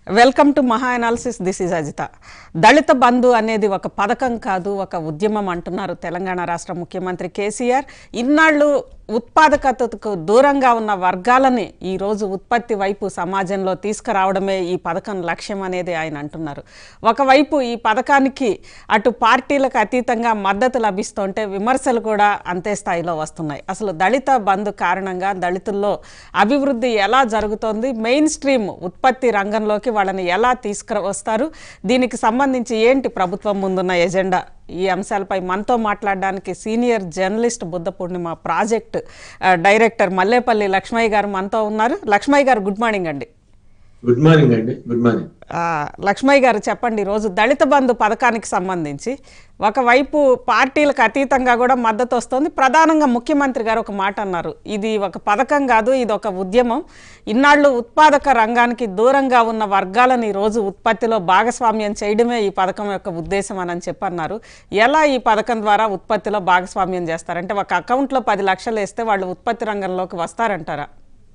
Welcome to Maha analysis this is అజిత దళిత బంధు అనేది ఒక పథకం కాదు ఒక ఉద్యమం అంటున్నారు తెలంగాణ రాష్ట్ర ముఖ్యమంత్రి కేసీఆర్ ఇన్నాళ్ళు ఉత్పాదకతకు దూరంగా ఉన్న వర్గాలని ఈరోజు ఉత్పత్తి వైపు సమాజంలో తీసుకురావడమే ఈ పథకం లక్ష్యం అనేది ఆయన అంటున్నారు ఒకవైపు ఈ పథకానికి అటు పార్టీలకు అతీతంగా మద్దతు లభిస్తుంటే విమర్శలు కూడా అంతే స్థాయిలో వస్తున్నాయి అసలు దళిత బంధు కారణంగా దళితుల్లో అభివృద్ధి ఎలా జరుగుతోంది మెయిన్ స్ట్రీమ్ ఉత్పత్తి రంగంలోకి వాళ్ళని ఎలా తీసుకువస్తారు దీనికి సంబంధించి ఏంటి ప్రభుత్వం ముందున్న ఎజెండా ఈ అంశాలపై మనతో మాట్లాడడానికి senior journalist Buddha Purnima project ఆ, డైరెక్టర్ మల్లేపల్లి లక్ష్మయ్య గారు మనతో ఉన్నారు లక్ష్మయ్య గారు గుడ్ మార్నింగ్ అండి గుడ్ మార్నింగ్ అండి గుడ్ మార్నింగ్ ఆ, లక్ష్మయ్య గారు చెప్పండి ఈరోజు దళిత బంధు పథకానికి సంబంధించి ఒకవైపు పార్టీలకు అతీతంగా కూడా మద్దతు వస్తుంది ప్రధానంగా ముఖ్యమంత్రి గారు ఒక మాట అన్నారు ఇది ఒక పథకం కాదు ఇది ఒక ఉద్యమం ఇన్నాళ్ళు ఉత్పాదక రంగానికి దూరంగా ఉన్న వర్గాలను ఈరోజు ఉత్పత్తిలో భాగస్వామ్యం చేయడమే ఈ పథకం యొక్క ఉద్దేశం అని చెప్పన్నారు ఎలా ఈ పథకం ద్వారా ఉత్పత్తిలో భాగస్వామ్యం చేస్తారంటే ఒక అకౌంట్లో పది లక్షలు వేస్తే వాళ్ళు ఉత్పత్తి రంగంలోకి వస్తారంటారా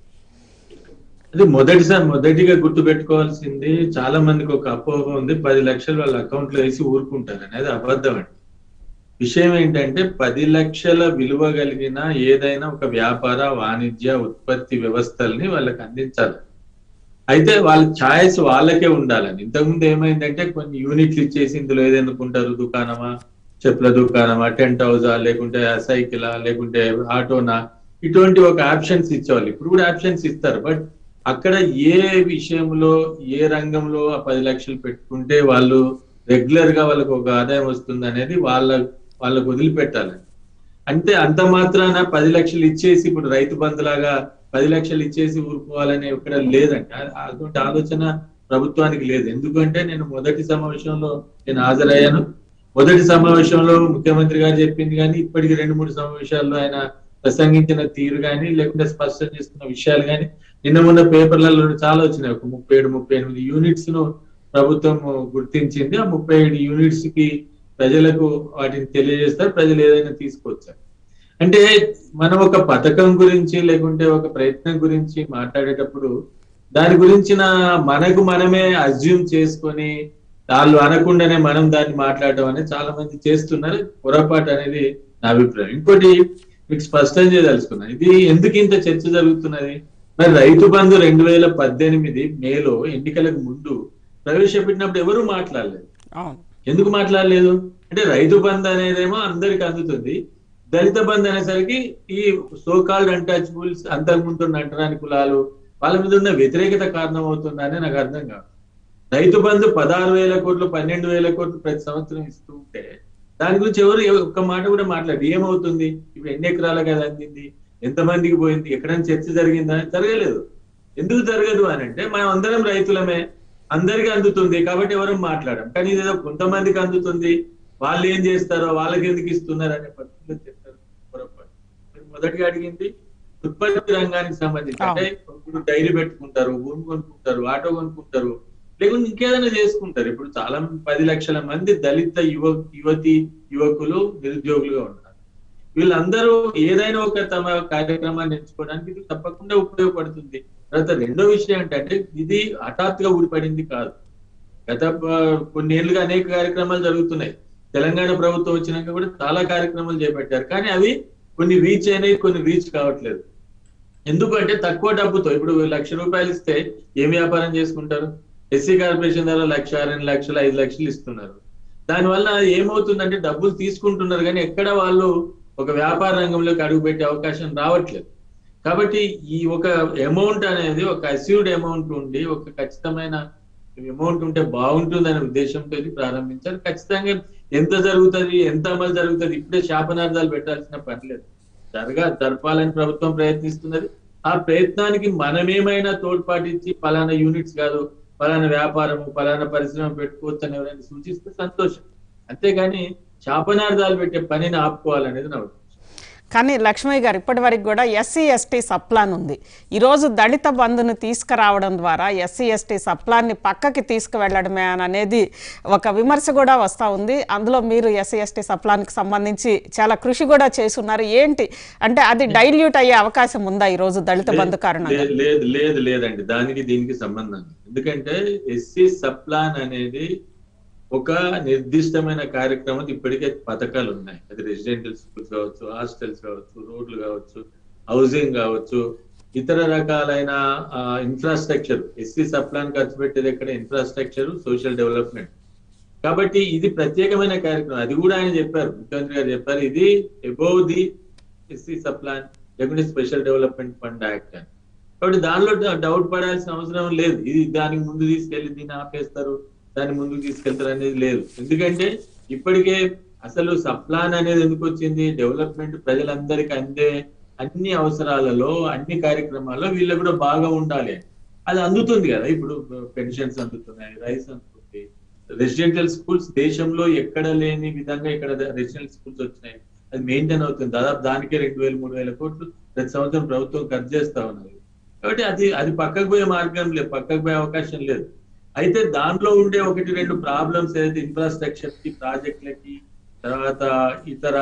అది మొదటిసారి మొదటిగా గుర్తు పెట్టుకోవాల్సింది చాలా మందికి ఒక అపోహ ఉంది పది లక్షలు వాళ్ళ అకౌంట్ లో వేసి ఊరుకుంటారు అనేది అబద్ధం అండి విషయం ఏంటంటే పది లక్షల విలువ కలిగిన ఏదైనా ఒక వ్యాపార వాణిజ్య ఉత్పత్తి వ్యవస్థల్ని వాళ్ళకి అందించాలి అయితే వాళ్ళ ఛాయిస్ వాళ్ళకే ఉండాలని ఇంతకుముందు ఏమైందంటే కొన్ని యూనిట్లు ఇచ్చేసి ఇందులో ఏదనుకుంటారు దుకాణమా చెప్పుల దుకాణమా టెంట్ హౌసా లేకుంటే సైకిలా లేకుంటే ఆటోనా ఇటువంటి ఒక ఆప్షన్స్ ఇచ్చేవాళ్ళు ఇప్పుడు కూడా ఆప్షన్స్ ఇస్తారు బట్ అక్కడ ఏ విషయంలో ఏ రంగంలో ఆ పది లక్షలు పెట్టుకుంటే వాళ్ళు రెగ్యులర్ గా వాళ్ళకు ఒక ఆదాయం వస్తుంది అనేది వాళ్ళ వాళ్ళకు వదిలిపెట్టాలి అంటే అంత మాత్రాన పది లక్షలు ఇచ్చేసి ఇప్పుడు రైతు బంధులాగా పది లక్షలు ఇచ్చేసి ఊరుకోవాలని ఇక్కడ లేదండి ఆ- అటువంటి ఆలోచన ప్రభుత్వానికి లేదు ఎందుకంటే నేను మొదటి సమావేశంలో నేను హాజరయ్యాను మొదటి సమావేశంలో ముఖ్యమంత్రి గారు చెప్పింది కానీ ఇప్పటికి రెండు మూడు సమావేశాల్లో ఆయన ప్రసంగించిన తీరు కానీ లేకుంటే స్పష్టం చేస్తున్న విషయాలు కానీ నిన్న మొన్న పేపర్లలో చాలా వచ్చినాయి ఒక ముప్పై ఏడు ముప్పై ఎనిమిది యూనిట్స్ ను ప్రభుత్వం గుర్తించింది ఆ ముప్పై ఏడు యూనిట్స్ కి ప్రజలకు వాటిని తెలియజేస్తారు ప్రజలు ఏదైనా తీసుకొచ్చారు అంటే మనం ఒక పథకం గురించి లేకుంటే ఒక ప్రయత్నం గురించి మాట్లాడేటప్పుడు దాని గురించిన మనకు మనమే అజ్యూమ్ చేసుకొని వాళ్ళు అనకుండానే మనం దాన్ని మాట్లాడడం అనేది చాలా మంది చేస్తున్నారు పొరపాటు అనేది నా అభిప్రాయం ఇంకోటి మీకు స్పష్టం చేయదలుచుకున్నాను ఇది ఎందుకు ఇంత చర్చ జరుగుతున్నది మరి రైతు బంధు రెండు వేల పద్దెనిమిది మేలో ఎన్నికలకు ముందు ప్రవేశపెట్టినప్పుడు ఎవరు మాట్లాడలేదు అవును ఎందుకు మాట్లాడలేదు అంటే రైతు బంధు అనేదేమో అందరికి అందుతుంది దళిత బంధు అనేసరికి ఈ సోకాల్డ్ అన్టచబుల్స్ అంతకుముందు ఉన్న అంటరాని కులాలు వాళ్ళ మీద ఉన్న వ్యతిరేకత కారణం అవుతుందని నాకు అర్థం కాదు రైతు బంధు పదహారు వేల కోట్లు పన్నెండు వేల కోట్లు ప్రతి సంవత్సరం ఇస్తూ ఉంటే దాని గురించి ఎవరు ఎవ- ఒక్క మాట కూడా మాట్లాడు ఏమవుతుంది ఇప్పుడు ఎన్ని ఎకరాలకు అది అందింది ఎంతమందికి పోయింది ఎక్కడైనా చర్చ జరిగిందా జరగలేదు ఎందుకు జరగదు అని అంటే మనం అందరం రైతులమే అందరికి అందుతుంది కాబట్టి ఎవరు మాట్లాడం కానీ ఇదేదో కొంతమందికి అందుతుంది వాళ్ళు ఏం చేస్తారో వాళ్ళకి ఎందుకు ఇస్తున్నారు అనే పద్ధతిలో చెప్తారు పొరపాటు మీరు మొదటిగా అడిగింది ఉత్పత్తి రంగానికి సంబంధించి అంటే ఇప్పుడు డైరీ పెట్టుకుంటారు భూమి కొనుక్కుంటారు ఆటో కొనుక్కుంటారు లేకుంటే ఇంకేదైనా చేసుకుంటారు ఇప్పుడు చాలా మంది పది లక్షల మంది దళిత యువ యువతి యువకులు నిరుద్యోగులుగా ఉన్నారు వీళ్ళందరూ ఏదైనా ఒక తమ కార్యక్రమాన్ని ఎంచుకోవడానికి ఇది తప్పకుండా ఉపయోగపడుతుంది తర్వాత రెండో విషయం ఏంటంటే ఇది హఠాత్తుగా ఊడిపడింది కాదు గత ప- కొన్నేళ్లుగా అనేక కార్యక్రమాలు జరుగుతున్నాయి తెలంగాణ ప్రభుత్వం వచ్చినాక కూడా చాలా కార్యక్రమాలు చేపట్టారు కానీ అవి కొన్ని రీచ్ అయినాయి కొన్ని రీచ్ కావట్లేదు ఎందుకంటే తక్కువ డబ్బుతో ఇప్పుడు లక్ష రూపాయలు ఇస్తే ఏం వ్యాపారం చేసుకుంటారు ఎస్సీ కార్పొరేషన్ ద్వారా లక్ష రెండు లక్షలు ఐదు లక్షలు ఇస్తున్నారు దానివల్ల ఏమవుతుందంటే డబ్బులు తీసుకుంటున్నారు కానీ ఎక్కడ వాళ్ళు ఒక వ్యాపార రంగంలోకి అడుగు పెట్టే అవకాశం రావట్లేదు కాబట్టి ఈ ఒక అమౌంట్ అనేది ఒక అస్యూర్డ్ అమౌంట్ ఉండి ఒక ఖచ్చితమైన అమౌంట్ ఉంటే బాగుంటుందనే ఉద్దేశంతో ఇది ప్రారంభించారు ఖచ్చితంగా ఎంత జరుగుతుంది ఎంత అమలు జరుగుతుంది ఇప్పుడే శాపనార్థాలు పెట్టాల్సిన పని లేదు జరగా జరపాలని ప్రభుత్వం ప్రయత్నిస్తున్నది ఆ ప్రయత్నానికి మనమేమైనా తోడ్పాటిచ్చి పలానా యూనిట్స్ కాదు పలానా వ్యాపారము పలానా పరిశ్రమ పెట్టుకోవచ్చు అని ఎవరైనా సూచిస్తే సంతోషం అంతేగాని శాపనార్థాలు పెట్టే పనిని ఆపుకోవాలనేది నా ఉద్దేశం కానీ లక్ష్మయ్య గారు ఇప్పటి వరకు కూడా ఎస్సీ ఎస్టీ సప్లాన్ ఉంది ఈరోజు దళిత బంధును తీసుకురావడం ద్వారా ఎస్సీ ఎస్టీ సప్లాన్ని పక్కకి తీసుకువెళ్ళడమే అని అనేది ఒక విమర్శ కూడా వస్తూ ఉంది అందులో మీరు ఎస్సీ ఎస్టీ సప్లాన్కి సంబంధించి చాలా కృషి కూడా చేస్తున్నారు ఏంటి అంటే అది డైల్యూట్ అయ్యే అవకాశం ఉందా ఈరోజు దళిత బంధు కారణంగా లేదు లేదు లేదు లేదండి దానికి దీనికి సంబంధం లేదు. ఎందుకంటే ఎస్సీ సప్లాన్ అనేది ఒక నిర్దిష్టమైన కార్యక్రమం ఇప్పటికే పథకాలు ఉన్నాయి అది రెసిడెంషియల్ స్కూల్స్ కావచ్చు హాస్టల్స్ కావచ్చు రోడ్లు కావచ్చు హౌసింగ్ కావచ్చు ఇతర రకాలైన ఇన్ఫ్రాస్ట్రక్చర్ ఎస్సీ సప్లాన్ ఖర్చు పెట్టేది ఎక్కడ ఇన్ఫ్రాస్ట్రక్చర్ సోషల్ డెవలప్మెంట్ కాబట్టి ఇది ప్రత్యేకమైన కార్యక్రమం అది కూడా ఆయన చెప్పారు ముఖ్యమంత్రి గారు చెప్పారు ఇది అబౌవ్ ది ఎస్సీ సప్లాన్ లేకుంటే స్పెషల్ డెవలప్మెంట్ ఫండ్ యాక్ట్ అని కాబట్టి దానిలో డౌట్ పడాల్సిన అవసరం లేదు ఇది దానికి ముందు తీసుకెళ్లి దీన్ని ఆపేస్తారు దాన్ని ముందుకు తీసుకెళ్తారు అనేది లేదు ఎందుకంటే ఇప్పటికే అసలు సప్లాన్ అనేది ఎందుకు వచ్చింది డెవలప్మెంట్ ప్రజలందరికీ అందే అన్ని అవసరాలలో అన్ని కార్యక్రమాల్లో వీళ్ళు కూడా బాగా ఉండాలి అని. అది అందుతుంది కదా ఇప్పుడు పెన్షన్స్ అందుతున్నాయి రైస్ అందుతుంది రెసిడెన్షియల్ స్కూల్స్ దేశంలో ఎక్కడ లేని విధంగా ఇక్కడ రెసిడెన్షియల్ స్కూల్స్ వచ్చినాయి అది మెయింటైన్ అవుతుంది దాదాపు దానికే రెండు వేలు మూడు వేల కోట్లు ప్రతి సంవత్సరం ప్రభుత్వం ఖర్చు చేస్తా ఉన్నది కాబట్టి అది అది పక్కకు పోయే మార్గం లేదు పక్కకు పోయే అవకాశం లేదు అయితే దాంట్లో ఉండే ఒకటి రెండు ప్రాబ్లమ్స్ ఏదైతే ఇన్ఫ్రాస్ట్రక్చర్ కి ప్రాజెక్టులకి తర్వాత ఇతర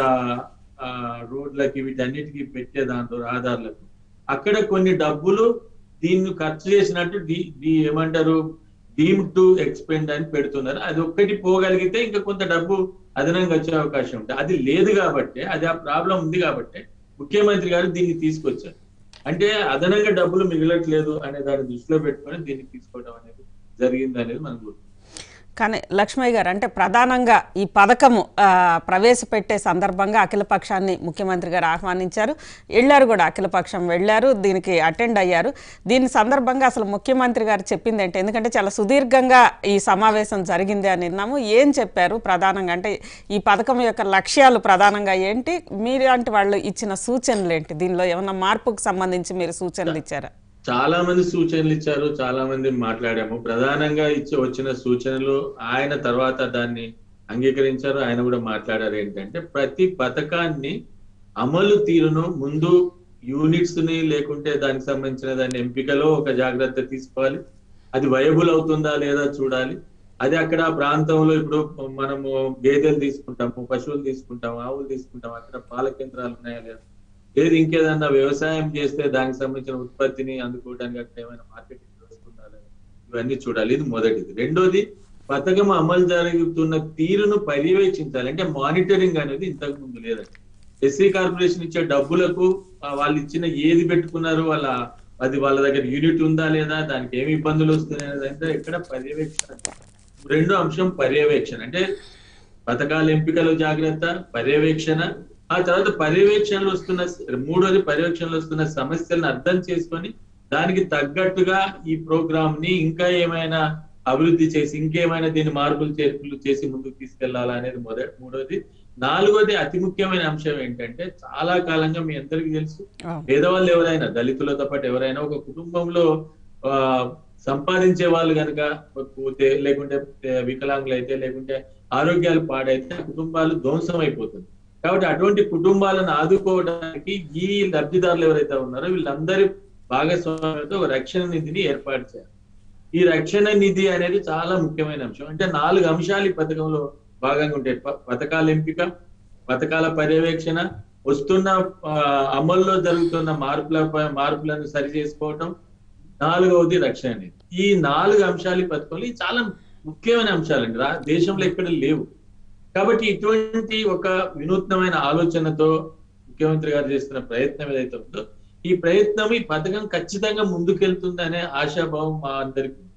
ఆ, రోడ్లకి వీటన్నిటికీ పెట్టే దాంట్లో రహదారులకు అక్కడ కొన్ని డబ్బులు దీన్ని ఖర్చు చేసినట్టు డి డి ఏమంటారు డీమ్ టు ఎక్స్పెండ్ అని పెడుతున్నారు అది ఒక్కటి పోగలిగితే ఇంకా కొంత డబ్బు అదనంగా వచ్చే అవకాశం ఉంటుంది అది లేదు కాబట్టి అది ఆ ప్రాబ్లం ఉంది కాబట్టి ముఖ్యమంత్రి గారు దీన్ని తీసుకొచ్చారు అంటే అదనంగా డబ్బులు మిగలట్లేదు అనే దాన్ని దృష్టిలో పెట్టుకొని దీన్ని తీసుకోవడం అనేది జరిగింది అనేది మనం గుర్తు కానీ లక్ష్మయ్య గారు అంటే ప్రధానంగా ఈ పథకము ఆ, ప్రవేశపెట్టే సందర్భంగా అఖిలపక్షాన్ని ముఖ్యమంత్రి గారు ఆహ్వానించారు వెళ్ళారు కూడా అఖిలపక్షం వెళ్ళారు దీనికి అటెండ్ అయ్యారు దీని సందర్భంగా అసలు ముఖ్యమంత్రి గారు చెప్పింది ఏంటి ఎందుకంటే చాలా సుదీర్ఘంగా ఈ సమావేశం జరిగింది అని విన్నాము ఏం చెప్పారు ప్రధానంగా అంటే ఈ పథకం యొక్క లక్ష్యాలు ప్రధానంగా ఏంటి మీలాంటి వాళ్ళు ఇచ్చిన సూచనలు ఏంటి దీనిలో ఏమన్నా మార్పుకు సంబంధించి మీరు సూచనలు ఇచ్చారా చాలా మంది సూచనలు ఇచ్చారు చాలా మంది మాట్లాడాము ప్రధానంగా ఇచ్చి వచ్చిన సూచనలు ఆయన తర్వాత దాన్ని అంగీకరించారు ఆయన కూడా మాట్లాడారు ఏంటంటే ప్రతి పథకాన్ని అమలు తీరును ముందు యూనిట్స్ ని లేకుంటే దానికి సంబంధించిన దాని ఎంపికలో ఒక జాగ్రత్త తీసుకోవాలి అది వయబుల్ అవుతుందా లేదా చూడాలి అది అక్కడ ఆ ప్రాంతంలో ఇప్పుడు మనము గేదెలు తీసుకుంటాము పశువులు తీసుకుంటాము ఆవులు తీసుకుంటాము అక్కడ పాల కేంద్రాలు ఉన్నాయా లేదా లేదు ఇంకేదన్నా వ్యవసాయం చేస్తే దానికి సంబంధించిన ఉత్పత్తిని అందుకోవడానికి అక్కడ ఏమైనా మార్కెటింగ్ వస్తుందా లేదా? ఇవన్నీ చూడాలి ఇది మొదటిది రెండోది పథకం అమలు జరుగుతున్న తీరును పర్యవేక్షించాలి అంటే మానిటరింగ్ అనేది ఇంతకు ముందు లేదండి ఎస్సీ కార్పొరేషన్ ఇచ్చే డబ్బులకు ఆ, వాళ్ళు ఇచ్చిన ఏది పెట్టుకున్నారు వాళ్ళ అది వాళ్ళ దగ్గర యూనిట్ ఉందా లేదా దానికి ఏమి ఇబ్బందులు వస్తున్నాయి అనేది అంటే ఎక్కడ పర్యవేక్షణ రెండో అంశం పర్యవేక్షణ అంటే పథకాల ఎంపికలో జాగ్రత్త పర్యవేక్షణ ఆ తర్వాత పర్యవేక్షణలో వస్తున్న మూడోది పర్యవేక్షణలో వస్తున్న సమస్యలను అర్థం చేసుకొని దానికి తగ్గట్టుగా ఈ ప్రోగ్రామ్ ని ఇంకా ఏమైనా అభివృద్ధి చేసి ఇంకేమైనా దీన్ని మార్పులు చేర్పులు చేసి ముందుకు తీసుకెళ్లాలా అనేది మొదటి మూడోది నాలుగోది అతి ముఖ్యమైన అంశం ఏంటంటే చాలా కాలంగా మీ అందరికీ తెలుసు పేదవాళ్ళు ఎవరైనా దళితులతో పాటు ఎవరైనా ఒక కుటుంబంలో ఆ సంపాదించే వాళ్ళు కనుక పోతే లేకుంటే వికలాంగులు అయితే లేకుంటే ఆరోగ్యాలు పాడైతే ఆ కుటుంబాలు ధ్వంసం అయిపోతుంది కాబట్టి అటువంటి కుటుంబాలను ఆదుకోవడానికి ఈ లబ్ధిదారులు ఎవరైతే ఉన్నారో వీళ్ళందరి భాగస్వామ్యంతో ఒక రక్షణ నిధిని ఏర్పాటు చేయాలి ఈ రక్షణ నిధి అనేది చాలా ముఖ్యమైన అంశం అంటే నాలుగు అంశాలు ఈ పథకంలో భాగంగా ఉంటాయి ప- పథకాల ఎంపిక పథకాల పర్యవేక్షణ వస్తున్న ఆ, అమల్లో జరుగుతున్న మార్పుల మార్పులను సరి చేసుకోవటం నాలుగవది రక్షణ నిధి ఈ నాలుగు అంశాలు ఈ పథకంలో ఇవి చాలా ముఖ్యమైన అంశాలండి రా దేశంలో ఎక్కడ లేవు కాబట్టి ఇటువంటి ఒక వినూత్నమైన ఆలోచనతో ముఖ్యమంత్రి గారు చేస్తున్న ప్రయత్నం ఏదైతే ఉందో ఈ ప్రయత్నం ఈ పథకం ఖచ్చితంగా ముందుకెళ్తుందనే ఆశాభావం మా అందరికి ఉంది.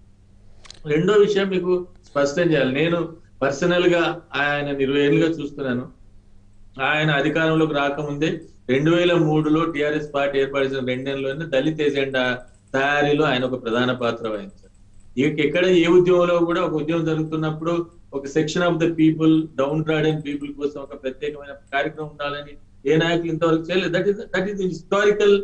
రెండో విషయం మీకు స్పష్టం చేయాలి నేను పర్సనల్ గా ఆయన ఇరవై ఏళ్ళుగా చూస్తున్నాను ఆయన అధికారంలోకి రాకముందే రెండు వేల మూడులో టిఆర్ఎస్ పార్టీ ఏర్పడిన రెండేళ్లలోనే దళిత ఎజెండా తయారీలో ఆయన ఒక ప్రధాన పాత్ర వహించారు ఇక ఎక్కడ ఏ ఉద్యమంలో కూడా ఒక ఉద్యమం జరుగుతున్నప్పుడు ఒక section of the people downtrodden people కోసం ఒక ప్రత్యేకమైన కార్యక్రమం ఉండాలని ఏ నాయకులు ఇంతవరకు చేయలేదు that is that is historical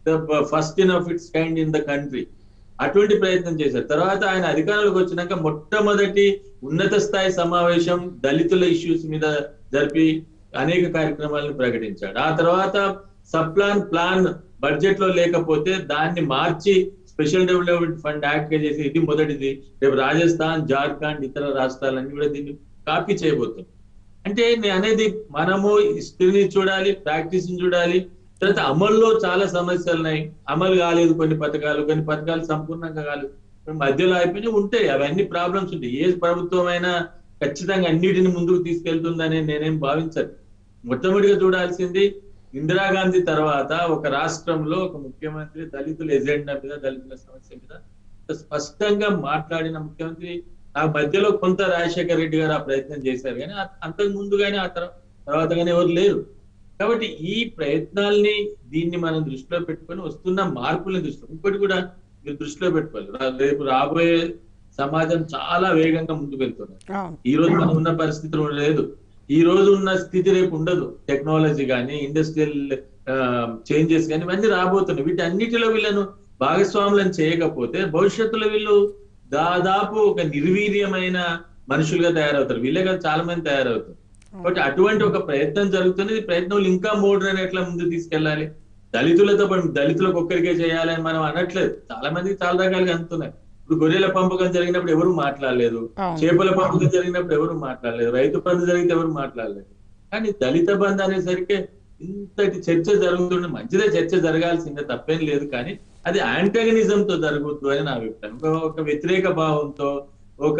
first in of its kind in the country అటువంటి ప్రయత్నం చేశారు తర్వాత ఆయన అధికారంలోకి వచ్చినాక మొట్టమొదటి ఉన్నత స్థాయి సమావేశం దళితుల ఇష్యూస్ మీద జరిపి అనేక కార్యక్రమాలను ప్రకటించాడు ఆ తర్వాత సప్లాన్ ప్లాన్ బడ్జెట్ లో లేకపోతే దాన్ని మార్చి స్పెషల్ డెవలప్మెంట్ ఫండ్ యాక్ట్ గా చేసి ఇది మొదటిది రేపు రాజస్థాన్ జార్ఖండ్ ఇతర రాష్ట్రాలన్నీ కూడా దీన్ని కాపీ చేయబోతుంది అంటే నేను అనేది మనము హిస్టరీని చూడాలి ప్రాక్టీస్ చూడాలి తర్వాత అమల్లో చాలా సమస్యలు ఉన్నాయి అమలు కాలేదు కొన్ని పథకాలు కొన్ని పథకాలు సంపూర్ణంగా కాలేదు కొన్ని మధ్యలో అయిపోయినాయి ఉంటాయి అవన్నీ ప్రాబ్లమ్స్ ఉంటాయి ఏ ప్రభుత్వం అయినా ఖచ్చితంగా అన్నిటిని ముందుకు తీసుకెళ్తుందని నేనేం భావించను మొట్టమొదటిగా చూడాల్సింది ఇందిరాగాంధీ తర్వాత ఒక రాష్ట్రంలో ఒక ముఖ్యమంత్రి దళితుల ఎజెండా మీద దళితుల సమస్య మీద స్పష్టంగా మాట్లాడిన ముఖ్యమంత్రి ఆ మధ్యలో కొంత రాజశేఖర రెడ్డి గారు ఆ ప్రయత్నం చేశారు కానీ ఆ- అంతకు ముందు కానీ ఆ తర్వా- తర్వాత కానీ ఎవరు లేరు కాబట్టి ఈ ప్రయత్నాల్ని దీన్ని మనం దృష్టిలో పెట్టుకొని వస్తున్న మార్పుల్ని దృష్టిలో ఇంకోటి కూడా మీరు దృష్టిలో పెట్టుకోవాలి రా- రేపు రాబోయే సమాజం చాలా వేగంగా ముందుకు వెళ్తున్నారు అవును ఈ రోజు మనం ఉన్న పరిస్థితులు లేదు ఈ రోజు ఉన్న స్థితి రేపు ఉండదు టెక్నాలజీ కానీ ఇండస్ట్రియల్ చేంజెస్ కానీ ఇవన్నీ రాబోతున్నాయి వీటి అన్నిటిలో వీళ్ళను భాగస్వాములను చేయకపోతే భవిష్యత్తులో వీళ్ళు దాదాపు ఒక నిర్వీర్యమైన మనుషులుగా తయారవుతారు వీళ్ళే కాదు చాలా మంది తయారవుతారు కాబట్టి అటువంటి ఒక ప్రయత్నం జరుగుతుంది ఈ ప్రయత్నం ఇంకా మోడర్న్ ఎట్లా ముందు తీసుకెళ్ళాలి దళితులతో పాటు దళితులకు ఒక్కరికే చేయాలని మనం అనట్లేదు చాలా మందికి చాలా రకాలుగా అందుతున్నాయి ఇప్పుడు గొర్రెల పంపకం జరిగినప్పుడు ఎవరు మాట్లాడలేదు అవును. చేపల పంపకం జరిగినప్పుడు ఎవరు మాట్లాడలేదు రైతు బంధు జరిగితే ఎవరు మాట్లాడలేదు కానీ దళిత బంధు అనేసరికి ఇంతటి చర్చ జరుగుతుండే మంచిదే చర్చ జరగాల్సిందే తప్పేం లేదు కానీ అది యాంటగనిజం తో జరుగుతుంది అని నా అభిప్రాయం ఒక- ఒక వ్యతిరేక భావంతో ఒక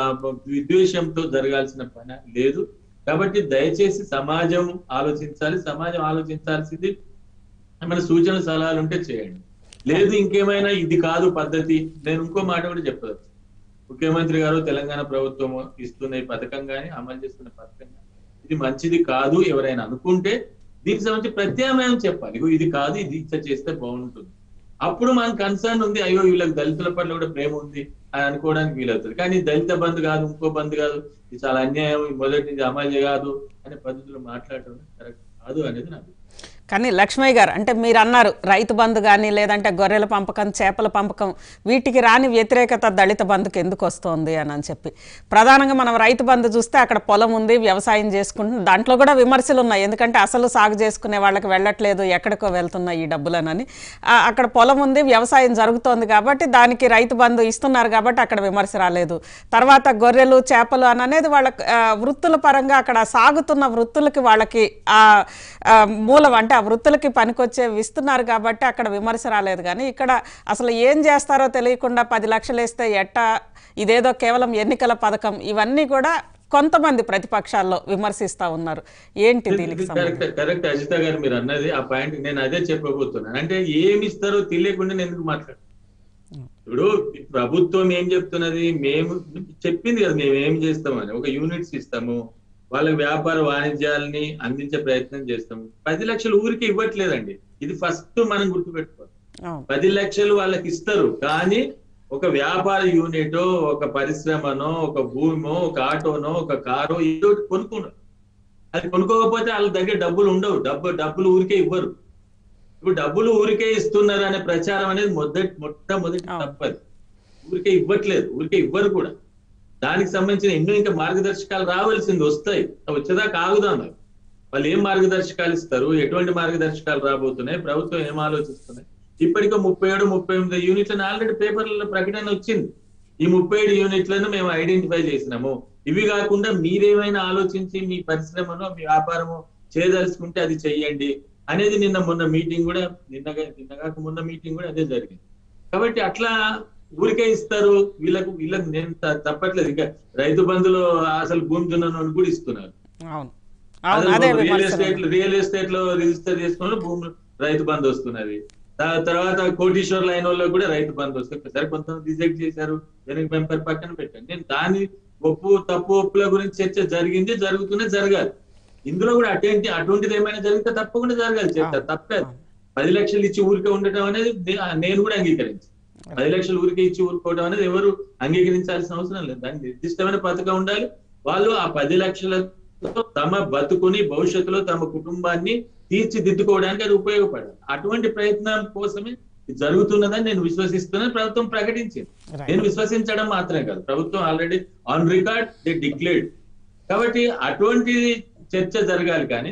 విద్వేషంతో జరగాల్సిన పని లేదు కాబట్టి దయచేసి సమాజం ఆలోచించాలి సమాజం ఆలోచించాల్సింది ఏమైనా సూచన సలహాలు ఉంటే చేయండి లేదు ఇంకేమైనా ఇది కాదు పద్ధతి నేను ఇంకో మాట కూడా చెప్పవచ్చు ముఖ్యమంత్రి గారు తెలంగాణ ప్రభుత్వం ఇస్తున్న ఈ పథకం కానీ అమలు చేస్తున్న పథకం కానీ ఇది మంచిది కాదు ఎవరైనా అనుకుంటే దీనికి సంబంధించి ప్రత్యామ్నాయం చెప్పాలి ఇగో ఇది కాదు ఇది ఇచ్చ చేస్తే బాగుంటుంది అప్పుడు మనకు కన్సర్న్ ఉంది అయ్యో వీళ్ళకి దళితుల పట్ల కూడా ప్రేమ ఉంది అని అనుకోవడానికి వీలవుతుంది కానీ దళిత బంధు కాదు ఇంకో బంధు కాదు ఇది చాలా అన్యాయం ఇది మొదటి నుంచి అమలు కాదు అనే పద్ధతిలో మాట్లాడటం కరెక్ట్ కాదు అనేది నా అభిప్రాయం. కానీ లక్ష్మయ్య గారు అంటే మీరు అన్నారు రైతు బంధు కానీ లేదంటే గొర్రెల పంపకం చేపల పంపకం వీటికి రాని వ్యతిరేకత దళిత బంధుకి ఎందుకు వస్తోంది అని అని చెప్పి ప్రధానంగా మనం రైతు బంధు చూస్తే అక్కడ పొలం ఉంది వ్యవసాయం చేసుకుంటుంది దాంట్లో కూడా విమర్శలు ఉన్నాయి ఎందుకంటే అసలు సాగు చేసుకునే వాళ్ళకి వెళ్ళట్లేదు ఎక్కడికో వెళ్తున్నాయి ఈ డబ్బులనని ఆ, అక్కడ పొలం ఉంది వ్యవసాయం జరుగుతోంది కాబట్టి దానికి రైతు బంధు ఇస్తున్నారు కాబట్టి అక్కడ విమర్శ రాలేదు తర్వాత గొర్రెలు చేపలు అని అనేది వాళ్ళ ఆ, వృత్తుల పరంగా అక్కడ సాగుతున్న వృత్తులకి వాళ్ళకి ఆ ఆ, మూలం అంటే ఆ వృత్తులకి పనికొచ్చే ఇస్తున్నారు కాబట్టి అక్కడ విమర్శ రాలేదు కానీ ఇక్కడ అసలు ఏం చేస్తారో తెలియకుండా పది లక్షలు వేస్తే ఎట్టా ఇదేదో కేవలం ఎన్నికల పథకం ఇవన్నీ కూడా కొంతమంది ప్రతిపక్షాల్లో విమర్శిస్తా ఉన్నారు ఏంటి దీనికి సంబంధించి కరెక్ట్ కరెక్ట్ అజిత గారు మీరు అన్నది ఆ పాయింట్ నేను అదే చెప్పబోతున్నాను అంటే ఏమి ఇస్తారో తెలియకుండా నేను ఎందుకు మాట్లాడు ఇప్పుడు ప్రభుత్వం ఏం చెప్తున్నది మేము చెప్పింది కదా మేము ఏం చేస్తామని ఒక యూనిట్స్ ఇస్తాము వాళ్ళ వ్యాపార వాణిజ్యాలని అందించే ప్రయత్నం చేస్తాము పది లక్షలు ఊరికి ఇవ్వట్లేదండి ఇది ఫస్ట్ మనం గుర్తుపెట్టుకోవాలి అవును పది లక్షలు వాళ్ళకి ఇస్తారు కానీ ఒక వ్యాపార యూనిట్ ఒక పరిశ్రమనో ఒక భూమో ఒక ఆటోనో ఒక కారో ఏదో ఒకటి కొనుక్కున్నారు అది కొనుక్కోకపోతే వాళ్ళ దగ్గర డబ్బులు ఉండవు డబ్బు డబ్బులు ఊరికే ఇవ్వరు ఇప్పుడు డబ్బులు ఊరికే ఇస్తున్నారు అనే ప్రచారం అనేది మొదటి మొట్టమొదటి అవును. తప్పది ఊరికే ఇవ్వట్లేదు ఊరికే ఇవ్వరు కూడా దానికి సంబంధించిన ఎన్నో ఇంకా మార్గదర్శకాలు రావాల్సింది వస్తాయి అవి వచ్చేదాకా ఆగుదాం అవి. వాళ్ళు ఏం మార్గదర్శకాలు ఇస్తారు ఎటువంటి మార్గదర్శకాలు రాబోతున్నాయి ప్రభుత్వం ఏం ఆలోచిస్తున్నాయి ఇప్పటికే ముప్పై ఏడు ముప్పై ఎనిమిది యూనిట్లను ఆల్రెడీ పేపర్లలో ప్రకటన వచ్చింది ఈ ముప్పై ఏడు యూనిట్లను మేము ఐడెంటిఫై చేసినాము ఇవి కాకుండా మీరేమైనా ఆలోచించి మీ పరిశ్రమను మీ వ్యాపారము చేయదలుచుకుంటే అది చెయ్యండి అనేది నిన్న మొన్న మీటింగ్ కూడా నిన్నగా నిన్నగాక మొన్న మీటింగ్ కూడా అదే జరిగింది కాబట్టి అట్లా ఊరికే ఇస్తారు వీళ్ళకు వీళ్ళకి నేను త- తప్పట్లేదు ఇంకా రైతు బంధులో అసలు భూమి దున్నను కూడా ఇస్తున్నారు అవును అవును అదే రియల్ విమర్శలు ఎస్టేట్ రియల్ ఎస్టేట్ లో రిజిస్టర్ చేసుకున్న భూమి రైతు బంధు వస్తున్నది తా- తర్వాత కోటీశ్వర్ లైన్ వాళ్ళకి కూడా రైతు బంధు వస్తుంది సరే కొంతమంది రిజెక్ట్ చేశారు వెనక పెంపర్ పక్కన పెట్టాను నేను దాని ఒప్పు తప్పు ఒప్పుల గురించి చర్చ జరిగింది జరుగుతూనే జరగాలి ఇందులో కూడా అటువంటి అటువంటిది ఏమైనా జరిగితే తప్పకుండా జరగాలి చర్చ తప్పలేదు పది లక్షలు ఇచ్చి ఊరికే ఉండటం అనేది నే- నేను కూడా అంగీకరించి పది లక్షలు ఊరికే ఇచ్చి ఊరుకోవడం అనేది ఎవరు అంగీకరించాల్సిన అవసరం లేదు దానికి నిర్దిష్టమైన పథకం ఉండాలి వాళ్ళు ఆ పది లక్షలతో తమ బతుకుని భవిష్యత్తులో తమ కుటుంబాన్ని తీర్చిదిద్దుకోవడానికి అది ఉపయోగపడాలి అటువంటి ప్రయత్నం కోసమే ఇది జరుగుతున్నదని నేను విశ్వసిస్తున్నాను ప్రభుత్వం ప్రకటించింది Right. నేను విశ్వసించడం మాత్రమే కాదు ప్రభుత్వం already on record they declared కాబట్టి అటువంటి చర్చ జరగాలి కానీ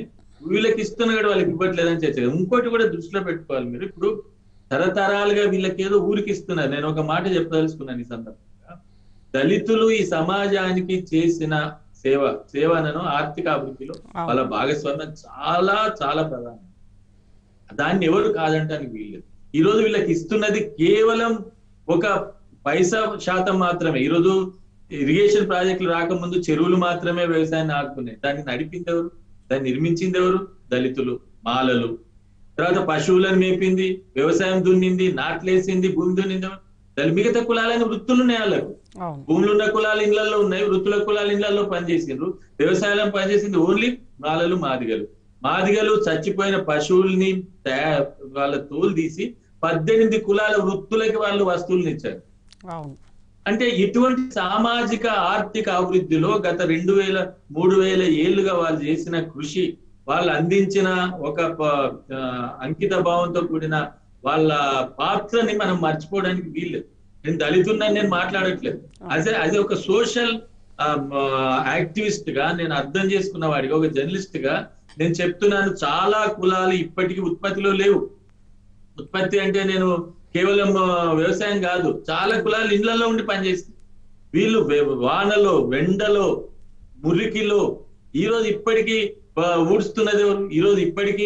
వీళ్ళకి ఇస్తున్నా కూడా వాళ్ళకి ఇవ్వట్లేదని చర్చ ఇంకోటి కూడా దృష్టిలో పెట్టుకోవాలి మీరు ఇప్పుడు తరతరాలుగా వీళ్ళకి ఏదో ఊరికి ఇస్తున్నారు నేను ఒక మాట చెప్పదలుచుకున్నాను ఈ సందర్భంగా దళితులు ఈ సమాజానికి చేసిన సేవ సేవనను ఆర్థిక అభివృద్ధిలో అవును. వాళ్ళ భాగస్వామ్యం చాలా చాలా ప్రధానం దాన్ని ఎవరు కాదంటానికి వీల్లేదు ఈ రోజు వీళ్ళకి ఇస్తున్నది కేవలం ఒక పైసా శాతం మాత్రమే ఈ రోజు ఇరిగేషన్ ప్రాజెక్టులు రాకముందు చెరువులు మాత్రమే వ్యవసాయాన్ని ఆడుకున్నాయి దాన్ని నడిపింది ఎవరు దాన్ని నిర్మించింది ఎవరు దళితులు మాలలు తర్వాత పశువులను మేపింది వ్యవసాయం దున్నింది నాట్లేసింది భూమి దున్నింది ఎవరు? దళి- మిగతా కులాలైన వృత్తులు ఉన్నాయి వాళ్ళకు అవును భూములు ఉన్న కులాలు ఇళ్లలో ఉన్నాయి వృత్తుల కులాలు ఇళ్లలో పనిచేసిండ్రు వ్యవసాయం పనిచేసింది ఓన్లీ మాలలు మాదిగలు మాదిగలు చచ్చిపోయిన పశువుల్ని తయా- వాళ్ళ తోలు తీసి పద్దెనిమిది కులాల వృత్తులకి వాళ్ళు వస్తువులను ఇచ్చారు అవును అంటే ఇటువంటి సామాజిక ఆర్థిక అభివృద్ధిలో గత రెండు వేల మూడు వేల ఏళ్లుగా వాళ్ళు చేసిన కృషి వాళ్ళు అందించిన ఒక ప- ఆ, అంకిత భావంతో కూడిన వాళ్ళ పాత్రని మనం మర్చిపోవడానికి వీల్లేదు నేను దళితున్నాను నేను మాట్లాడట్లేదు అదే అది ఒక సోషల్ యాక్టివిస్ట్ గా నేను అర్థం చేసుకున్న వాడిగా ఒక జర్నలిస్ట్ గా నేను చెప్తున్నాను చాలా కులాలు ఇప్పటికీ ఉత్పత్తిలో లేవు ఉత్పత్తి అంటే నేను కేవలం ఆ, వ్యవసాయం కాదు చాలా కులాలు ఇళ్లలో ఉండి పనిచేస్తుంది వీళ్ళు వే- వానలో వెండలో మురికిలో ఈ రోజు ఇప్పటికీ ఆ, ఊడుస్తున్నది ఎవరు ఈ రోజు ఇప్పటికీ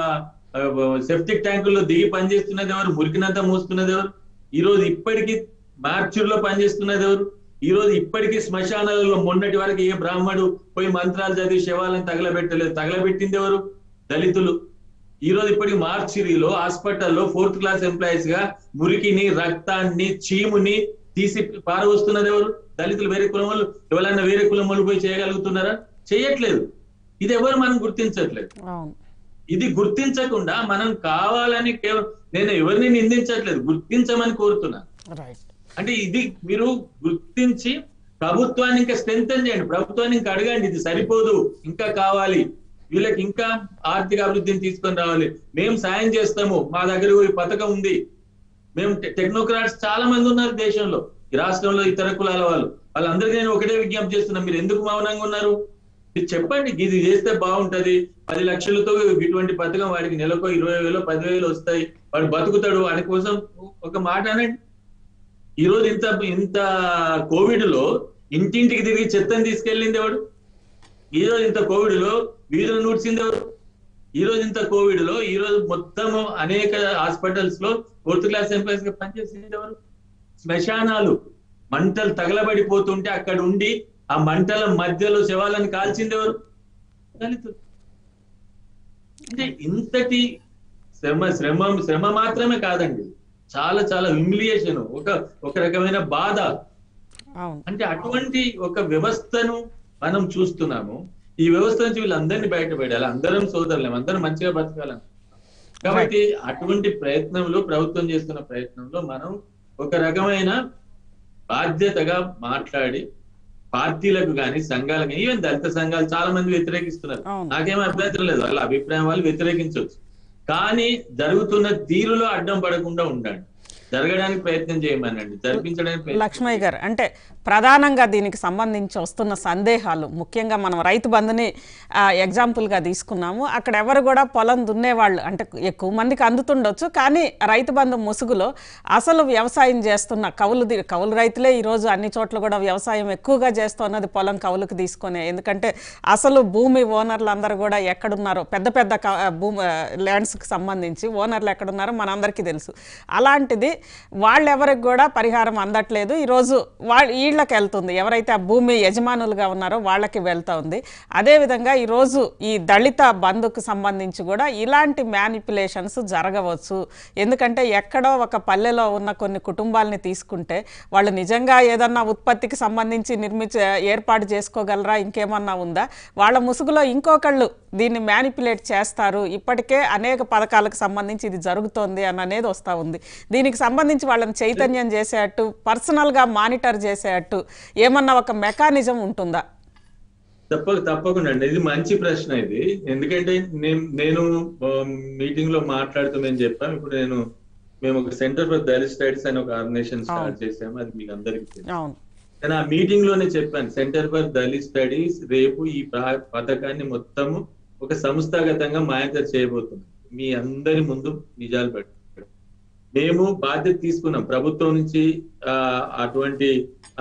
సెప్టిక్ ట్యాంకుల్లో దిగి పనిచేస్తున్నది ఎవరు మురికినంతా మూస్తున్నది ఎవరు ఈ రోజు ఇప్పటికీ మార్చుర్లో పనిచేస్తున్నది ఎవరు ఈ రోజు ఇప్పటికీ శ్మశానాలలో మొన్నటి వరకు ఏ బ్రాహ్మడు పోయి మంత్రాలు చదివి శవాలను తగలబెట్టలేదు తగలబెట్టింది ఎవరు దళితులు ఈ రోజు ఇప్పటికి మార్చిరీలో హాస్పిటల్లో ఫోర్త్ క్లాస్ ఎంప్లాయీస్ గా మురికిని రక్తాన్ని చీముని తీసి పారవస్తున్నది ఎవరు దళితులు వేరే కులం వాళ్ళు ఎవరైనా వేరే కులం వాళ్ళు పోయి చేయగలుగుతున్నారా చేయట్లేదు ఇది ఎవరు మనం గుర్తించట్లేదు అవును ఇది గుర్తించకుండా మనం కావాలని కేవలం నేను ఎవరిని నిందించట్లేదు గుర్తించమని కోరుతున్నా రైట్ అంటే ఇది మీరు గుర్తించి ప్రభుత్వాన్ని ఇంకా స్ట్రెంగ్ చేయండి ప్రభుత్వాన్ని ఇంకా అడగండి ఇది సరిపోదు ఇంకా కావాలి వీళ్ళకి ఇంకా ఆర్థిక అభివృద్ధిని తీసుకొని రావాలి మేము సాయం చేస్తాము మా దగ్గర ఈ పథకం ఉంది మేము టె- టెక్నోక్రాట్స్ చాలా మంది ఉన్నారు దేశంలో ఈ రాష్ట్రంలో ఇతర కులాల వాళ్ళు వాళ్ళందరికీ నేను ఒకటే విజ్ఞప్తి చేస్తున్నా మీరు ఎందుకు మౌనంగా ఉన్నారు మీరు చెప్పండి ఇది చేస్తే బాగుంటది పది లక్షలతో ఇటువంటి పథకం వాడికి నెలకు ఇరవై వేలు పదివేలు వస్తాయి వాడు బతుకుతాడు వాడి కోసం ఒక మాట అనండి ఈ రోజు ఇంత ఇంత కోవిడ్ లో ఇంటింటికి తిరిగి చెత్తని తీసుకెళ్ళింది ఎవడు ఈ రోజు ఇంత కోవిడ్ లో వీధులు నూడ్చింది ఎవరు ఈ రోజు ఇంత కోవిడ్ లో ఈ రోజు మొత్తం అనేక హాస్పిటల్స్ లో ఫోర్త్ క్లాస్ ఎంప్లాయీస్ గా పనిచేసింది ఎవరు శ్మశానాలు మంటలు తగలబడిపోతుంటే అక్కడ ఉండి ఆ మంటల మధ్యలో శవాలను కాల్చింది ఎవరు దళితులు అంటే ఇంతటి శ్రమ శ్రమ శ్రమ మాత్రమే కాదండి చాలా చాలా హ్యూమిలియేషన్ ఒక ఒక రకమైన బాధ అవును అంటే అటువంటి ఒక వ్యవస్థను మనం చూస్తున్నాము ఈ వ్యవస్థ నుంచి వీళ్ళందరినీ బయటపడాలి అందరం సోదరులం అందరం మంచిగా బతకాలని కాబట్టి అటువంటి ప్రయత్నంలో ప్రభుత్వం చేస్తున్న ప్రయత్నంలో మనం ఒక రకమైన బాధ్యతగా మాట్లాడి పార్టీలకు కానీ సంఘాలకు కానీ ఈవెన్ దళిత సంఘాలు చాలా మంది వ్యతిరేకిస్తున్నారు అవును. నాకేం అభ్యంతరం లేదు వాళ్ళ అభిప్రాయం వాళ్ళు వ్యతిరేకించవచ్చు కానీ జరుగుతున్న తీరులో అడ్డం పడకుండా ఉండండి జరగడానికి ప్రయత్నం చేయమనండి జరిపించడానికి ప్రయత్నం లక్ష్మయ్య గారు అంటే ప్రధానంగా దీనికి సంబంధించి వస్తున్న సందేహాలు ముఖ్యంగా మనం రైతు బంధుని ఆ, ఎగ్జాంపుల్గా తీసుకున్నాము అక్కడ ఎవరు కూడా పొలం దున్నేవాళ్ళు అంటే ఎక్కువ మందికి అందుతుండొచ్చు కానీ రైతు బంధు ముసుగులో అసలు వ్యవసాయం చేస్తున్న కౌలు ది- కౌలు రైతులే ఈరోజు అన్ని చోట్ల కూడా వ్యవసాయం ఎక్కువగా చేస్తున్నది పొలం కౌలుకు తీసుకునే ఎందుకంటే అసలు భూమి ఓనర్లు అందరూ కూడా ఎక్కడున్నారో పెద్ద పెద్ద క- భూమి ల్యాండ్స్కి సంబంధించి ఓనర్లు ఎక్కడున్నారో మనందరికీ తెలుసు అలాంటిది వాళ్ళెవరికి కూడా పరిహారం అందట్లేదు ఈరోజు వాళ్ళ వీళ్ళకి వెళ్తుంది ఎవరైతే ఆ భూమి యజమానులుగా ఉన్నారో వాళ్ళకి వెళ్తా ఉంది అదేవిధంగా ఈరోజు ఈ దళిత బంధుకు సంబంధించి కూడా ఇలాంటి మ్యానిపులేషన్స్ జరగవచ్చు ఎందుకంటే ఎక్కడో ఒక పల్లెలో ఉన్న కొన్ని కుటుంబాలని తీసుకుంటే వాళ్ళు నిజంగా ఏదన్నా ఉత్పత్తికి సంబంధించి నిర్మించ ఏర్పాటు చేసుకోగలరా ఇంకేమన్నా ఉందా వాళ్ళ ముసుగులో ఇంకొకళ్ళు దీన్ని మ్యానిపులేట్ చేస్తారు ఇప్పటికే అనేక పథకాలకు సంబంధించి ఇది జరుగుతోంది అని అనేది వస్తూ ఉంది దీనికి సంబంధించి వాళ్ళని చైతన్యం చేసేటట్టు పర్సనల్గా మానిటర్ చేసేటట్టు ఏమన్నా ఒక మెకానిజం ఉంటుందా తప్ప తప్పకుండా అండి ఇది మంచి ప్రశ్న ఇది ఎందుకంటే నేను నేను మీటింగ్ లో మాట్లాడుతూ మేము చెప్పాం ఇప్పుడు నేను మేము ఒక సెంటర్ ఫర్ దళిత్ స్టడీస్ అని ఒక ఆర్గనైజేషన్ స్టార్ట్ చేసాము అది మీకు అందరికీ తెలుసు అవును నేను ఆ మీటింగ్ లోనే చెప్పాను సెంటర్ ఫర్ దళిత్ స్టడీస్ రేపు ఈ ప్రా- పథకాన్ని మొత్తము ఒక సంస్థాగతంగా మానిటర్ చేయబోతున్నాం మీ అందరి ముందు నిజాలు పెట్ట మేము బాధ్యత తీసుకున్నాం ప్రభుత్వం నుంచి ఆ, అటువంటి ఆ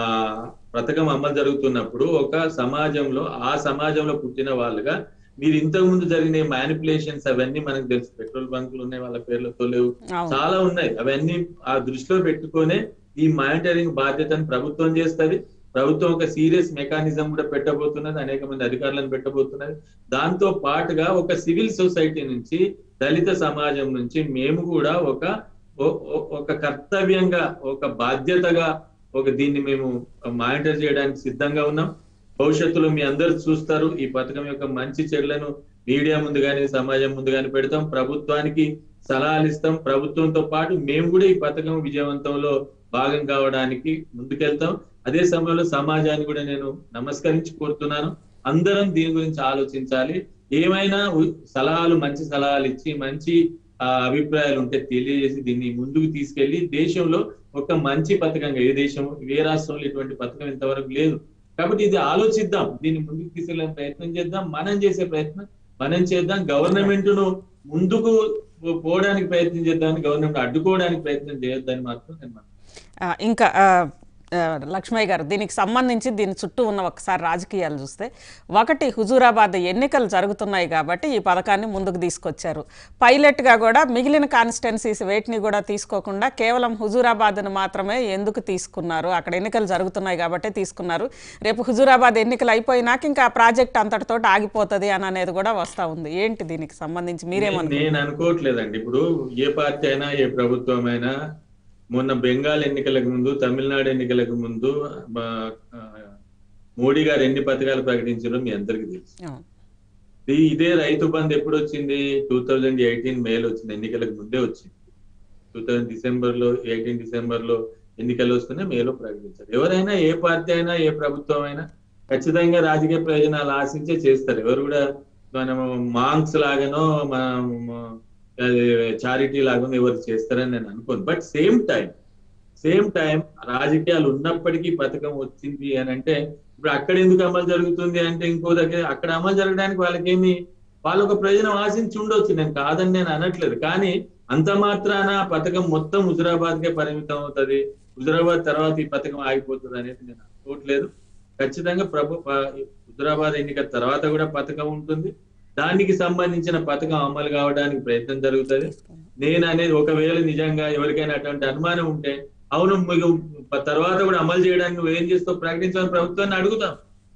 పథకం అమలు జరుగుతున్నప్పుడు ఒక సమాజంలో ఆ సమాజంలో పుట్టిన వాళ్ళుగా మీరు ఇంతకు ముందు జరిగిన మ్యానిపులేషన్స్ అవన్నీ మనకు తెలుసు పెట్రోల్ బంకులు ఉన్నాయి వాళ్ళ పేర్లతో లేవు అవును చాలా ఉన్నాయి అవన్నీ ఆ దృష్టిలో పెట్టుకొని ఈ మానిటరింగ్ బాధ్యతను ప్రభుత్వం చేస్తది ప్రభుత్వం ఒక సీరియస్ మెకానిజం కూడా పెట్టబోతున్నది అనేక మంది అధికారులను పెట్టబోతున్నది దాంతో పాటుగా ఒక సివిల్ సొసైటీ నుంచి దళిత సమాజం నుంచి మేము కూడా ఒక ఓ- ఓ- ఒక కర్తవ్యంగా ఒక బాధ్యతగా ఒక దీన్ని మేము మానిటర్ చేయడానికి సిద్ధంగా ఉన్నాం భవిష్యత్తులో మీ అందరు చూస్తారు ఈ పథకం యొక్క మంచి చెడులను మీడియా ముందు కానీ సమాజం ముందు కానీ పెడతాం ప్రభుత్వానికి సలహాలు ఇస్తాం ప్రభుత్వంతో పాటు మేము కూడా ఈ పథకం విజయవంతంలో భాగం కావడానికి ముందుకెళ్తాం అదే సమయంలో సమాజాన్ని కూడా నేను నమస్కరించి కోరుతున్నాను అందరం దీని గురించి ఆలోచించాలి ఏమైనా ఉ- సలహాలు మంచి సలహాలు ఇచ్చి మంచి ఆ, అభిప్రాయాలు ఉంటే తెలియజేసి దీన్ని ముందుకు తీసుకెళ్లి దేశంలో ఒక మంచి పథకంగా ఏ దేశం ఏ రాష్ట్రంలో ఇటువంటి పథకం ఇంతవరకు లేదు కాబట్టి ఇది ఆలోచిద్దాం దీన్ని ముందుకు తీసుకెళ్ళే ప్రయత్నం చేద్దాం మనం చేసే ప్రయత్నం మనం చేద్దాం గవర్నమెంట్ ను ముందుకు పోవడానికి ప్రయత్నం చేద్దాం గవర్నమెంట్ అడ్డుకోవడానికి ప్రయత్నం చేయొద్దని మాత్రం నేను మనవి ఆ, ఇంకా ఆ, ఆ, లక్ష్మయ్య గారు దీనికి సంబంధించి దీని చుట్టూ ఉన్న ఒకసారి రాజకీయాలు చూస్తే ఒకటి హుజూరాబాద్ ఎన్నికలు జరుగుతున్నాయి కాబట్టి ఈ పథకాన్ని ముందుకు తీసుకొచ్చారు పైలట్గా కూడా మిగిలిన కాన్స్టిట్యున్సీస్ వేటిని కూడా తీసుకోకుండా కేవలం హుజూరాబాద్ను మాత్రమే ఎందుకు తీసుకున్నారు అక్కడ ఎన్నికలు జరుగుతున్నాయి కాబట్టి తీసుకున్నారు రేపు హుజూరాబాద్ ఎన్నికలు అయిపోయినాక ఇంకా ఆ ప్రాజెక్ట్ అంతటితో ఆగిపోతుంది అని అనేది కూడా వస్తూ ఉంది ఏంటి దీనికి సంబంధించి మీరేమనుకుంటున్నారు నేను అనుకోవట్లేదండి ఇప్పుడు ఏ పార్టీ అయినా ఏ ప్రభుత్వం అయినా మొన్న బెంగాల్ ఎన్నికలకు ముందు తమిళనాడు ఎన్నికలకు ముందు బ- ఆ, మోడీ గారు ఎన్ని పథకాలు ప్రకటించారో మీ అందరికీ తెలుసు అవును. ఈ- ఇదే రైతు బంద్ ఎప్పుడు వచ్చింది టూ థౌజండ్ ఎయిటీన్ మేలో వచ్చింది ఎన్నికలకు ముందే వచ్చింది టూ థౌజండ్ డిసెంబర్ లో ఎయిటీన్ డిసెంబర్ లో ఎన్నికలు వస్తూనే మేలో ప్రకటించారు ఎవరైనా ఏ పార్టీ అయినా ఏ ప్రభుత్వం అయినా ఖచ్చితంగా రాజకీయ ప్రయోజనాలు ఆశించే చేస్తారు ఎవరు కూడా మనం మాంక్స్ లాగానో మనం చారిటీ లాగానో ఎవరు చేస్తారని నేను అనుకోను but same time same time రాజకీయాలు ఉన్నప్పటికీ పథకం వచ్చింది అని అంటే ఇప్పుడు అక్కడ ఎందుకు అమలు జరుగుతుంది అంటే ఇంకో దగ్గర అక్కడ అమలు జరగడానికి వాళ్ళకేమి వాళ్ళ ఒక ప్రయోజనం ఆశించి ఉండొచ్చు నేను కాదని నేను అనట్లేదు కానీ అంత మాత్రాన ఆ పథకం మొత్తం హుజురాబాద్ కే పరిమితం అవుతుంది హుజురాబాద్ తర్వాత ఈ పథకం ఆగిపోతుంది అనేది నేను అనుకోవట్లేదు ఖచ్చితంగా ప్రభు ప- హుజురాబాద్ ఎన్నిక తర్వాత కూడా పథకం ఉంటుంది దానికి సంబంధించిన పథకం అమలు కావడానికి ప్రయత్నం జరుగుతుంది నేను అనేది ఒకవేళ నిజంగా ఎవరికైనా అటువంటి అనుమానం ఉంటే అవును మీకు తర్వాత కూడా అమలు చేయడానికి నువ్వు ఏం చేస్తావు ప్రకటించాలని ప్రభుత్వాన్ని అడుగుతాం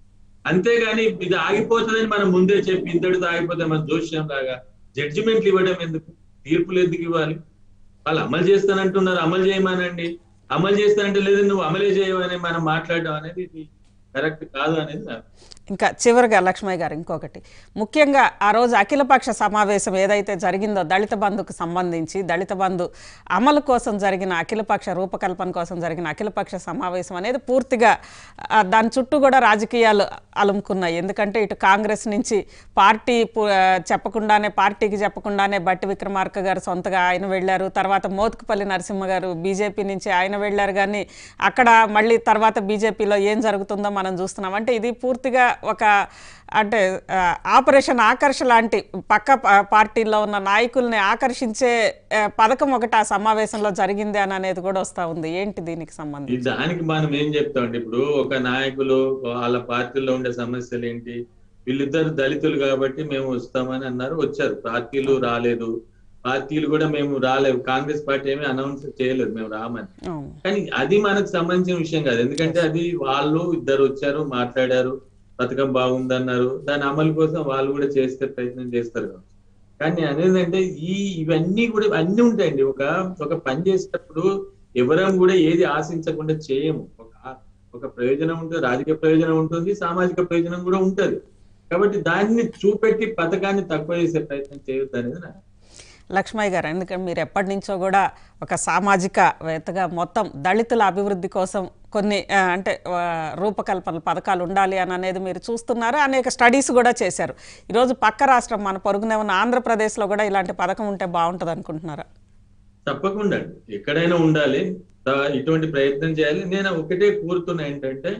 అంతేగాని ఇది ఆగిపోతుందని మనం ముందే చెప్పి ఇంతటితో ఆగిపోతే మన జోష్యం లాగా జడ్జిమెంట్లు ఇవ్వడం ఎందుకు తీర్పులు ఎందుకు ఇవ్వాలి వాళ్ళు అమలు చేస్తానంటున్నారు అమలు చేయమనండి అమలు చేస్తానంటే లేదు నువ్వు అమలే చేయవని మనం మాట్లాడడం అనేది ఇది కరెక్ట్ కాదు అనేది నా ఇంకా చివరిగా లక్ష్మయ్య గారు ఇంకొకటి ముఖ్యంగా ఆ రోజు అఖిలపక్ష సమావేశం ఏదైతే జరిగిందో దళిత బంధుకు సంబంధించి దళిత బంధు అమలు కోసం జరిగిన అఖిలపక్ష రూపకల్పన కోసం జరిగిన అఖిలపక్ష సమావేశం అనేది పూర్తిగా ఆ, దాని చుట్టూ కూడా రాజకీయాలు అలుముకున్నాయి ఎందుకంటే ఇటు కాంగ్రెస్ నుంచి పార్టీ పు- ఆ, చెప్పకుండానే పార్టీకి చెప్పకుండానే బట్టి విక్రమార్క గారు సొంతగా ఆయన వెళ్ళారు తర్వాత మోత్కుపల్లి నరసింహ గారు బీజేపీ నుంచి ఆయన వెళ్ళారు కానీ అక్కడ మళ్ళీ తర్వాత బీజేపీలో ఏం జరుగుతుందో మనం చూస్తున్నాం అంటే ఇది పూర్తిగా ఒక అంటే ఆ, ఆపరేషన్ ఆకర్ష లాంటి పక్క ప- పార్టీల్లో ఉన్న నాయకుల్ని ఆకర్షించే ఆ, పథకం ఒకటి ఆ సమావేశంలో జరిగింది అని అనేది కూడా వస్తూ ఉంది ఏంటి దీనికి ఈ సంబంధించి దానికి మనం ఏం చెప్తామండి ఇప్పుడు ఒక నాయకులు వాళ్ళ పార్టీలో ఉండే సమస్యలు ఏంటి వీళ్ళిద్దరు దళితులు కాబట్టి మేము వస్తామని అన్నారు వచ్చారు పార్టీలు రాలేదు పార్టీలు కూడా మేము రాలేవు కాంగ్రెస్ పార్టీ ఏమీ అనౌన్స్ చేయలేదు మేము రామని అవును. కానీ అది మనకు సంబంధించిన విషయం కాదు ఎందుకంటే అది వాళ్ళు ఇద్దరు వచ్చారు మాట్లాడారు పథకం బాగుందన్నారు దాని అమలు కోసం వాళ్ళు కూడా చేస్తే ప్రయత్నం చేస్తారు కావచ్చు కానీ అనేది అంటే ఈ ఇవన్నీ కూడా అన్ని ఉంటాయండి ఒక ఒక పని చేసేటప్పుడు ఎవరం కూడా ఏది ఆశించకుండా చేయము ఒక ఒక ప్రయోజనం ఉంటుంది రాజకీయ ప్రయోజనం ఉంటుంది సామాజిక ప్రయోజనం కూడా ఉంటది కాబట్టి దాన్ని చూపెట్టి పథకాన్ని తక్కువ చేసే ప్రయత్నం చేయొద్దు అనేది నా లక్ష్మయ్య గారు ఎందుకంటే మీరు ఎప్పటి నుంచో కూడా ఒక సామాజికవేత్తగా మొత్తం దళితుల అభివృద్ధి కోసం కొన్ని ఆ, అంటే ఆ, రూపకల్పన పథకాలు ఉండాలి అని అనేది మీరు చూస్తున్నారు అనేక స్టడీస్ కూడా చేశారు ఈరోజు పక్క రాష్ట్రం మన పొరుగునే ఉన్న ఆంధ్రప్రదేశ్లో కూడా ఇలాంటి పథకం ఉంటే బాగుంటుంది అనుకుంటున్నారా తప్పకుండా అండి ఎక్కడైనా ఉండాలి త- ఇటువంటి ప్రయత్నం చేయాలి నేను ఒకటే కోరుతున్నా ఏంటంటే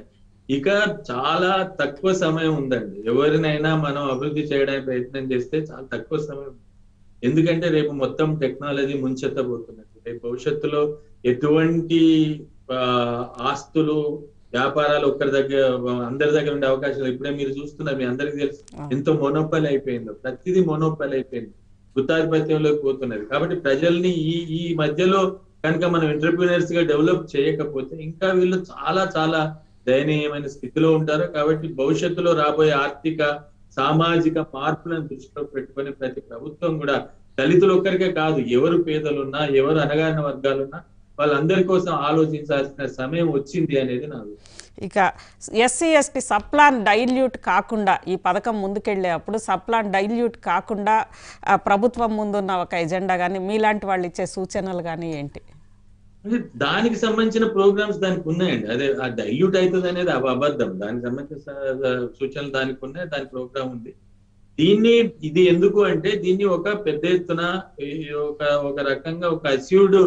ఇక చాలా తక్కువ సమయం ఉందండి ఎవరినైనా మనం అభివృద్ధి చేయడానికి ప్రయత్నం చేస్తే చాలా తక్కువ సమయం ఉంది. ఎందుకంటే రేపు మొత్తం టెక్నాలజీ ముంచెత్తబోతున్నది రేపు భవిష్యత్తులో ఎటువంటి ఆ, ఆస్తులు వ్యాపారాలు ఒక్కరి దగ్గర అందరి దగ్గర ఉండే అవకాశాలు ఇప్పుడే మీరు చూస్తున్నారు మీ అందరికీ తెలుసు ఎంతో మొనోపల్ అయిపోయిందో ప్రతిదీ మొనోపల్ అయిపోయింది కృతాధిపత్యంలోకి పోతున్నది కాబట్టి ప్రజల్ని ఈ ఈ మధ్యలో కనుక మనం ఎంటర్ప్రీనర్స్ గా డెవలప్ చేయకపోతే ఇంకా వీళ్ళు చాలా చాలా దయనీయమైన స్థితిలో ఉంటారు కాబట్టి భవిష్యత్తులో రాబోయే ఆర్థిక సామాజిక మార్పులను దృష్టిలో పెట్టుకొని ప్రతి ప్రభుత్వం కూడా దళితులు ఒక్కరికే కాదు ఎవరు పేదలున్నా ఎవరు అనగారిన వర్గాలున్నా వాళ్ళందరి కోసం ఆలోచించాల్సిన సమయం వచ్చింది అనేది నా అభిప్రాయం. ఇక ఎస్సీ ఎస్టీ సప్లాన్ డైల్యూట్ కాకుండా ఈ పథకం ముందుకెళ్ళే అప్పుడు సప్లాన్ డైల్యూట్ కాకుండా ఆ, ప్రభుత్వం ముందున్న ఒక ఎజెండా కానీ మీలాంటి వాళ్ళు ఇచ్చే సూచనలు కానీ ఏంటి అంటే దానికి సంబంధించిన ప్రోగ్రామ్స్ దానికి ఉన్నాయండి అదే ఆ డైల్యూట్ అవుతుంది అనేది అబ- అబద్ధం దానికి సంబంధించిన స- సూచనలు దానికి ఉన్నాయి దాని ప్రోగ్రామ్ ఉంది దీన్ని ఇది ఎందుకు అంటే దీన్ని ఒక పెద్ద ఎత్తున ఈ ఒక ఒక రకంగా ఒక అస్యూర్డ్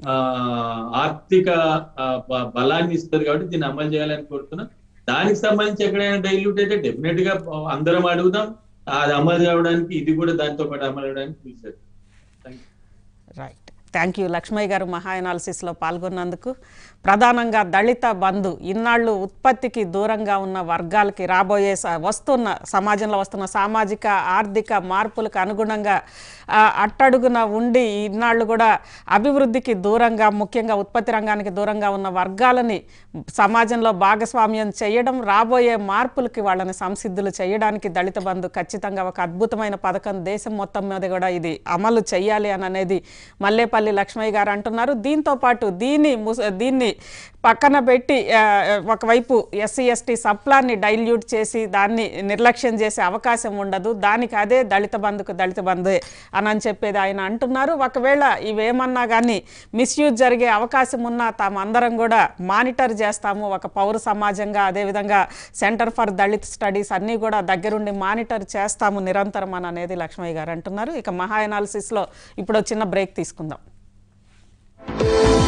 ఆర్థిక ఆ, బ- బలాన్ని ఇస్తుంది కాబట్టి దీన్ని అమలు చేయాలని కోరుతున్నా దానికి సంబంధించి ఎక్కడైనా డైల్యూట్ అయితే డెఫినెట్ గా అందరం అడుగుదాం అది అమలు కావడానికి ఇది కూడా దాంతో పాటు అమలు అవడానికి చూసారు thank you right thank you Laxmaiah గారు మహా అనాలిసిస్లో పాల్గొన్నందుకు ప్రధానంగా దళిత బంధు ఇన్నాళ్ళు ఉత్పత్తికి దూరంగా ఉన్న వర్గాలకి రాబోయే స- వస్తున్న సమాజంలో వస్తున్న సామాజిక ఆర్థిక మార్పులకు అనుగుణంగా ఆ, అట్టడుగున ఉండి ఇన్నాళ్ళు కూడా అభివృద్ధికి దూరంగా ముఖ్యంగా ఉత్పత్తి రంగానికి దూరంగా ఉన్న వర్గాలని సమాజంలో భాగస్వామ్యం చేయడం రాబోయే మార్పులకి వాళ్ళని సంసిద్ధులు చేయడానికి దళిత బంధు ఖచ్చితంగా ఒక అద్భుతమైన పథకం దేశం మొత్తం మీద కూడా ఇది అమలు చేయాలి అని అనేది మల్లేపల్లి లక్ష్మయ్య గారు అంటున్నారు దీంతో పాటు దీన్ని ముస- దీన్ని పక్కన పెట్టి ఆ, ఒకవైపు ఎస్సీ ఎస్టీ సప్లాన్ని డైల్యూట్ చేసి దాన్ని నిర్లక్ష్యం చేసే అవకాశం ఉండదు దానికి అదే దళిత బంధుకు దళిత బంధే అని అని చెప్పేది ఆయన అంటున్నారు ఒకవేళ ఇవేమన్నా కానీ మిస్యూజ్ జరిగే అవకాశం ఉన్నా తామందరం కూడా మానిటర్ చేస్తాము ఒక పౌర సమాజంగా అదేవిధంగా సెంటర్ ఫర్ దళిత్ స్టడీస్ అన్నీ కూడా దగ్గరుండి మానిటర్ చేస్తాము నిరంతరం అని అనేది లక్ష్మయ్య గారు అంటున్నారు ఇక మహా అనాలిసిస్లో ఇప్పుడు ఒక చిన్న బ్రేక్ తీసుకుందాం